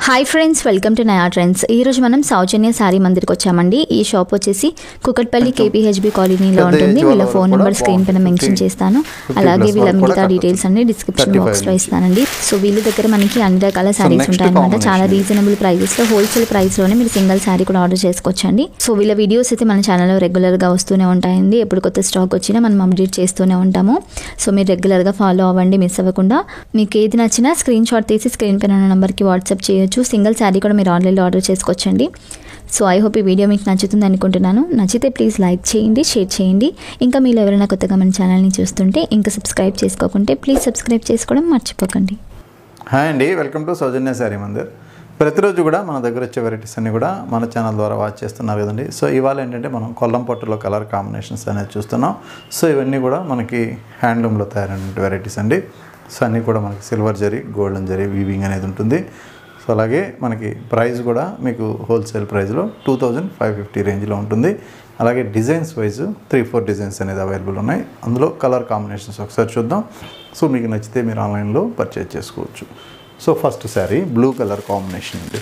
Hi friends welcome to Naya trends ఈ రోజు మనం సౌజన్య శారీ మందిర్కి వచ్చామండి ఈ షాప్ వచ్చేసి కుకట్పల్లి కేపీహెచ్బి కాలనీలో పెద్ద ఉంటుంది ఏజ్ వీళ్ళ వాళ్ళ ఫోన్ కూడా నెంబర్ స్క్రీన్ పైన బాగుంటుంది. మెన్షన్ 50 చేస్తాను 50 అలాగే plus వీళ్ళ వరకు కూడా మిగతా కట్టొచ్చు. డీటెయిల్స్ అన్ని డిస్క్రిప్షన్ 35 బాక్స్లో నుంచి. ఇస్తానండి సో వీళ్ళ దగ్గర మనకి అన్ని రకాల శారీస్ next ఉంటాయన్నమాట చాలా combination. రీజనబుల్ ప్రైజెస్లో హోల్సేల్ ప్రైస్లోనే మీరు సింగిల్ శారీ కూడా ఆర్డర్ చేసుకోవచ్చండి సో వీళ్ళ వీడియోస్ అయితే మన ఛానల్లో రెగ్యులర్గా వస్తూనే ఉంటాయండి ఎప్పుడు కొత్త స్టాక్ వచ్చినా మనం అప్డేట్ చేస్తూనే ఉంటాము సో మీరు రెగ్యులర్గా ఫాలో అవ్వండి మిస్ అవ్వకుండా మీకు ఏది నచ్చినా స్క్రీన్ షాట్ తీసి స్క్రీన్ పైన ఉన్న నెంబర్కి వాట్సాప్ చేయొచ్చు సింగిల్ శారీ కూడా మీరు ఆన్లైన్లో ఆర్డర్ చేసుకోవచ్చండి సో ఐ హోప్ ఈ వీడియో మీకు నచ్చుతుంది అనుకుంటున్నాను నచ్చితే ప్లీజ్ లైక్ చేయండి షేర్ చేయండి ఇంకా మీరు ఎవరైనా కొత్తగా మన ఛానల్ని చూస్తుంటే ఇంకా సబ్స్క్రైబ్ చేసుకోకుంటే ప్లీజ్ సబ్స్క్రైబ్ చేసుకోవడం మర్చిపోకండి హాయ్ అండి వెల్కమ్ టు సౌజన్య శారీ మందిర్ ప్రతిరోజు కూడా మన దగ్గర వచ్చే వెరైటీస్ అన్ని కూడా మన ఛానల్ ద్వారా వాచ్ చేస్తున్నారు కదండి సో ఇవాళ ఏంటంటే మనం కొల్లం పట్టులో కలర్ కాంబినేషన్స్ అనేది చూస్తున్నాం సో ఇవన్నీ కూడా మనకి హ్యాండ్లూమ్లో తయారైన వెరైటీస్ అండి సో అన్నీ కూడా మనకి silver zari golden zari weaving అనేది ఉంటుంది సో అలాగే మనకి ప్రైస్ కూడా మీకు హోల్సేల్ ప్రైస్లో టూ థౌజండ్ ఫైవ్ ఫిఫ్టీ రేంజ్లో ఉంటుంది అలాగే designs wise three four designs అనేది అవైలబుల్ ఉన్నాయి అందులో కలర్ కాంబినేషన్స్ ఒకసారి చూద్దాం సో మీకు నచ్చితే మీరు ఆన్లైన్లో పర్చేజ్ చేసుకోవచ్చు so first sari blue colour combination అండి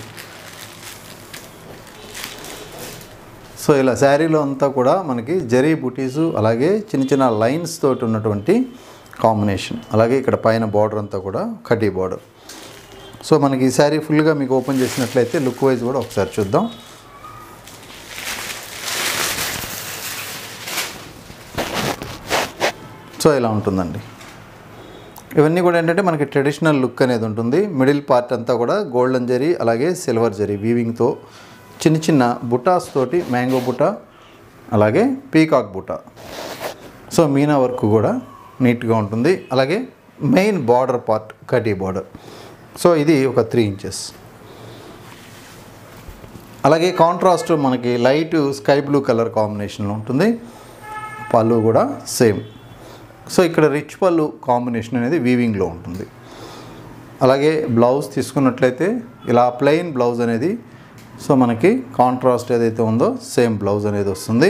సో ఇలా శారీలో అంతా కూడా మనకి జరీ బుటీసు అలాగే చిన్న చిన్న లైన్స్ తోటి ఉన్నటువంటి కాంబినేషన్ అలాగే ఇక్కడ పైన బార్డర్ అంతా కూడా కటీ బార్డర్ సో మనకి ఈ శారీ ఫుల్గా మీకు ఓపెన్ చేసినట్లయితే లుక్ వైజ్ కూడా ఒకసారి చూద్దాం సో ఇలా ఉంటుందండి ఇవన్నీ కూడా ఏంటంటే మనకి ట్రెడిషనల్ లుక్ అనేది ఉంటుంది మిడిల్ పార్ట్ అంతా కూడా గోల్డెన్ జరీ అలాగే సిల్వర్ జరీ వీవింగ్తో చిన్న చిన్న బుటాస్ తోటి మ్యాంగో బుటా అలాగే peacock buta so meena work కూడా నీట్గా ఉంటుంది అలాగే మెయిన్ బార్డర్ పార్ట్ కటీ బార్డర్ సో ఇది ఒక త్రీ ఇంచెస్ అలాగే కాంట్రాస్ట్ మనకి లైట్ స్కై బ్లూ కలర్ కాంబినేషన్లో ఉంటుంది పళ్ళు కూడా సేమ్ సో ఇక్కడ రిచ్ పళ్ళు కాంబినేషన్ అనేది వీవింగ్లో ఉంటుంది అలాగే బ్లౌజ్ తీసుకున్నట్లయితే ఇలా ప్లెయిన్ బ్లౌజ్ అనేది సో మనకి కాంట్రాస్ట్ ఏదైతే ఉందో సేమ్ బ్లౌజ్ అనేది వస్తుంది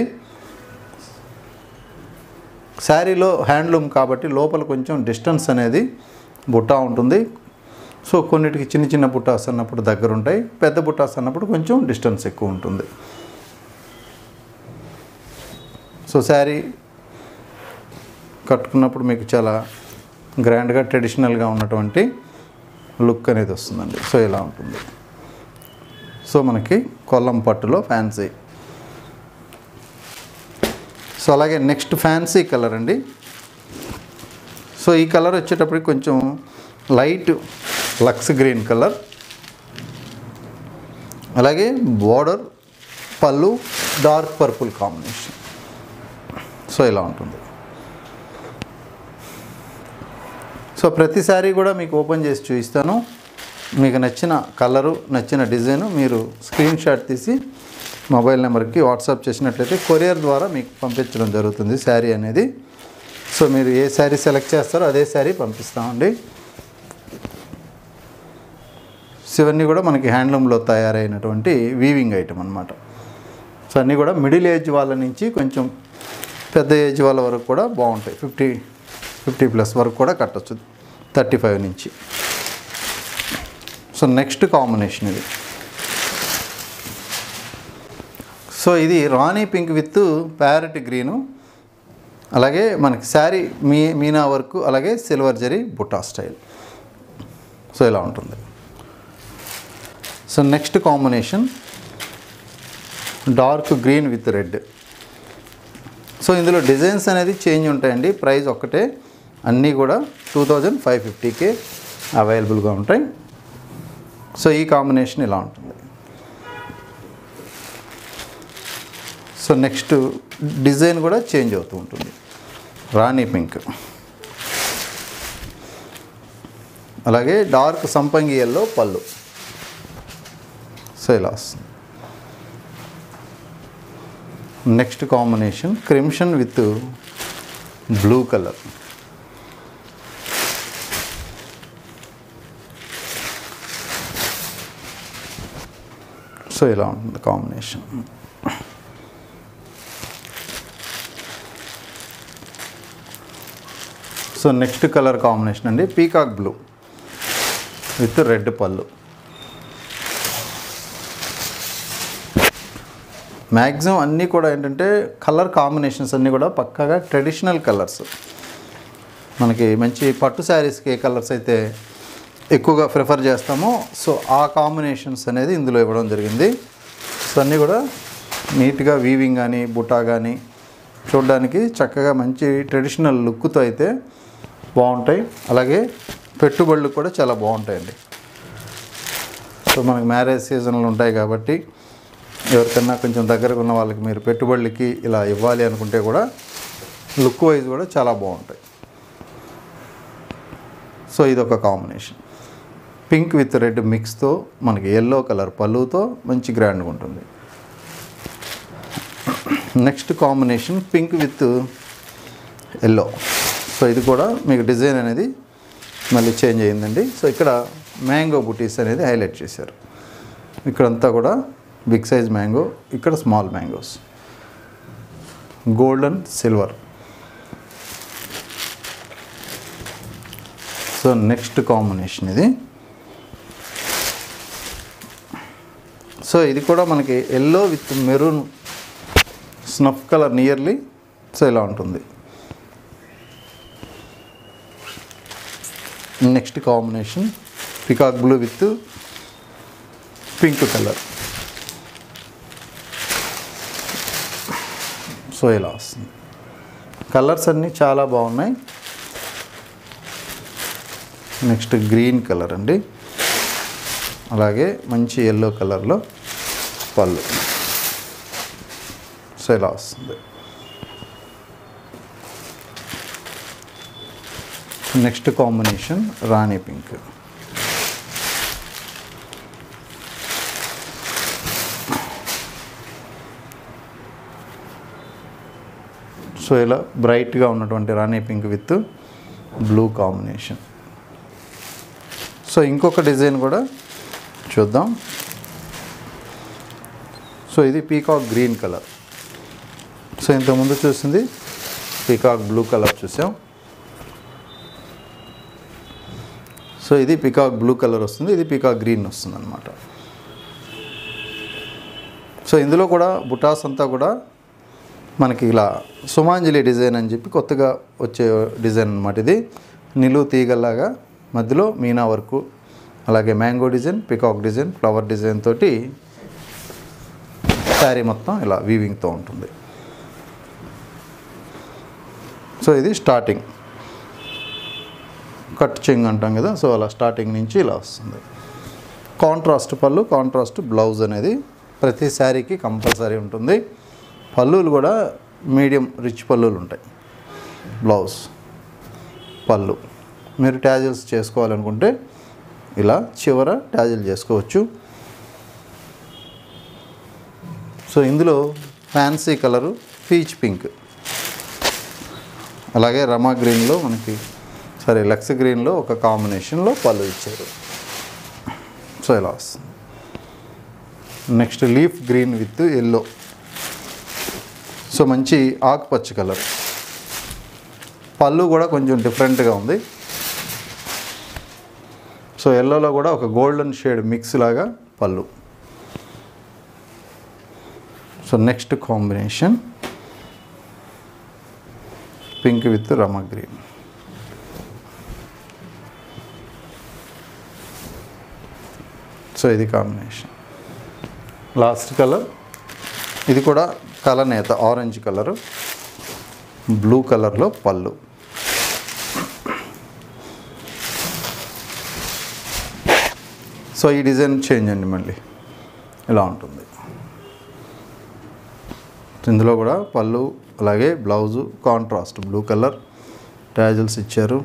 శారీలో హ్యాండ్లూమ్ కాబట్టి లోపల కొంచెం డిస్టెన్స్ అనేది బుట్టా ఉంటుంది సో కొన్నిటికి చిన్న చిన్న బుట్టాస్ అన్నప్పుడు దగ్గర ఉంటాయి పెద్ద బుట్టాస్ అన్నప్పుడు కొంచెం డిస్టెన్స్ ఎక్కువ ఉంటుంది సో శారీ కట్టుకున్నప్పుడు మీకు చాలా గ్రాండ్గా ట్రెడిషనల్గా ఉన్నటువంటి లుక్ అనేది వస్తుందండి సో ఇలా ఉంటుంది సో మనకి కొల్లం పట్టులో ఫ్యాన్సీ సో అలాగే నెక్స్ట్ ఫ్యాన్సీ కలర్ అండి సో ఈ కలర్ వచ్చేటప్పటికి కొంచెం లైట్ లక్స్ గ్రీన్ కలర్ అలాగే border pallu dark purple combination so ఇలా ఉంటుంది సో ప్రతిసారి కూడా మీకు ఓపెన్ చేసి చూపిస్తాను మీకు నచ్చిన కలరు నచ్చిన డిజైను మీరు స్క్రీన్ షాట్ తీసి మొబైల్ నెంబర్కి వాట్సాప్ చేసినట్లయితే కొరియర్ ద్వారా మీకు పంపించడం జరుగుతుంది శారీ అనేది సో మీరు ఏ శారీ సెలెక్ట్ చేస్తారో అదే శారీ పంపిస్తామండి సో ఇవన్నీ కూడా మనకి హ్యాండ్లూమ్లో తయారైనటువంటి వీవింగ్ ఐటమ్ అనమాట సో అన్నీ కూడా మిడిల్ ఏజ్ వాళ్ళ నుంచి కొంచెం పెద్ద ఏజ్ వాళ్ళ వరకు కూడా బాగుంటాయి ఫిఫ్టీ ఫిఫ్టీ ప్లస్ వరకు కూడా కట్టచ్చు థర్టీ ఫైవ్ నుంచి సో నెక్స్ట్ కాంబినేషన్ ఇది సో ఇది rani pink with parrot green అలాగే మనకి శారీ మీ మీనా వర్క్ అలాగే silver zari butta style so ఇలా ఉంటుంది so next combination dark green with red so ఇందులో డిజైన్స్ అనేది చేంజ్ ఉంటాయండి ప్రైస్ ఒక్కటే అన్నీ కూడా టూ థౌజండ్ ఫైవ్ ఫిఫ్టీకే అవైలబుల్గా ఉంటాయి సో ఈ కాంబినేషన్ ఇలా ఉంటుంది సో నెక్స్ట్ డిజైన్ కూడా చేంజ్ అవుతూ ఉంటుంది రాణి పింక్ అలాగే డార్క్ సంపంగి ఎల్లో పళ్ళు సో ఇలా వస్తుంది next combination crimson with blue colour so ఇలా ఉంటుంది combination so next colour combination అండి peacock blue with red pallu maximum అన్నీ కూడా ఏంటంటే కలర్ కాంబినేషన్స్ అన్నీ కూడా పక్కాగా ట్రెడిషనల్ కలర్స్ మనకి మంచి పట్టు శారీస్కి ఏ కలర్స్ అయితే ఎక్కువగా ప్రిఫర్ చేస్తామో సో ఆ కాంబినేషన్స్ అనేది ఇందులో ఇవ్వడం జరిగింది సో అన్నీ కూడా నీట్గా వీవింగ్ కానీ బుటా కానీ చూడడానికి చక్కగా మంచి ట్రెడిషనల్ లుక్తో అయితే బాగుంటాయి అలాగే పెట్టుబడులు కూడా చాలా బాగుంటాయండి సో మనకి మ్యారేజ్ సీజన్లు ఉంటాయి కాబట్టి ఎవరికన్నా కొంచెం దగ్గరగా ఉన్న వాళ్ళకి మీరు పెట్టుబడులకి ఇలా ఇవ్వాలి అనుకుంటే కూడా లుక్ వైజ్ కూడా చాలా బాగుంటాయి సో ఇది ఒక కాంబినేషన్ పింక్ విత్ రెడ్ మిక్స్తో మనకి ఎల్లో కలర్ పళ్ళుతో మంచి గ్రాండ్గా ఉంటుంది next combination pink with yellow so ఇది కూడా మీకు డిజైన్ అనేది మళ్ళీ చేంజ్ అయ్యిందండి సో ఇక్కడ మ్యాంగో బుటీస్ అనేది హైలైట్ చేశారు ఇక్కడంతా కూడా బిగ్ సైజ్ మ్యాంగో ఇక్కడ small mangoes gold and silver so next combination ఇది సో ఇది కూడా మనకి yellow with maroon snuff colour nearly so ఇలా ఉంటుంది next combination peacock blue with pink colour so ఇలా వస్తుంది కలర్స్ అన్నీ చాలా బాగున్నాయి నెక్స్ట్ గ్రీన్ కలర్ అండి అలాగే మంచి ఎల్లో కలర్లో పళ్ళు సో ఇలా వస్తుంది next combination rani pink so ఇలా బ్రైట్గా ఉన్నటువంటి rani pink with blue combination so ఇంకొక డిజైన్ కూడా చూద్దాం సో ఇది పీకాక్ గ్రీన్ కలర్ సో ఇంతకుముందు చూసింది పీకాక్ బ్లూ కలర్ చూసాం సో ఇది పీకాక్ బ్లూ కలర్ వస్తుంది ఇది పీకాక్ గ్రీన్ వస్తుంది అనమాట సో ఇందులో కూడా బుటాస్ అంతా కూడా మనకి ఇలా సుమాంజలి డిజైన్ అని చెప్పి కొత్తగా వచ్చే డిజైన్ అనమాట ఇది నిలువు తీగలాగా మధ్యలో మీనా వర్కు అలాగే mango design peacock design flower design తోటి శారీ మొత్తం ఇలా వీవింగ్తో ఉంటుంది సో ఇది స్టార్టింగ్ కట్ చెంగ్ అంటాం కదా సో అలా స్టార్టింగ్ నుంచి ఇలా వస్తుంది కాంట్రాస్ట్ పళ్ళు కాంట్రాస్ట్ బ్లౌజ్ అనేది ప్రతి శారీకి కంపల్సరీ ఉంటుంది పళ్ళులు కూడా మీడియం రిచ్ పళ్ళులు ఉంటాయి బ్లౌజ్ పళ్ళు మీరు ట్యాజిల్స్ చేసుకోవాలనుకుంటే ఇలా చివర ట్యాజిల్ చేసుకోవచ్చు సో ఇందులో ఫ్యాన్సీ కలరు పీచ్ పింక్ అలాగే రమా గ్రీన్లో మనకి సరే లక్స్ గ్రీన్లో ఒక కాంబినేషన్లో పళ్ళు ఇచ్చారు సో ఇలా వస్తుంది next leaf green with yellow so మంచి ఆకుపచ్చ కలర్ పళ్ళు కూడా కొంచెం డిఫరెంట్గా ఉంది సో ఎల్లోలో కూడా ఒక గోల్డెన్ షేడ్ మిక్స్ లాగా పళ్ళు so next combination pink with రమ గ్రీన్ సో ఇది కాంబినేషన్ లాస్ట్ కలర్ ఇది కూడా కలనేత ఆరెంజ్ కలరు బ్లూ కలర్లో పళ్ళు సో ఈ డిజైన్ చేంజ్ అండి మళ్ళీ ఇలా ఉంటుంది ఇందులో కూడా పళ్ళు అలాగే blouse contrast blue colour tassels ఇచ్చారు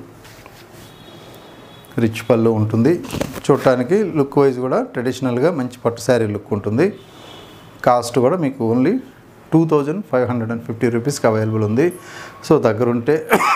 రిచ్ పళ్ళు ఉంటుంది చూడటానికి లుక్ వైజ్ కూడా ట్రెడిషనల్గా మంచి పట్టు శారీ లుక్ ఉంటుంది కాస్ట్ కూడా మీకు only two thousand five hundred and fifty రూపీస్కి అవైలబుల్ ఉంది సో దగ్గరుంటే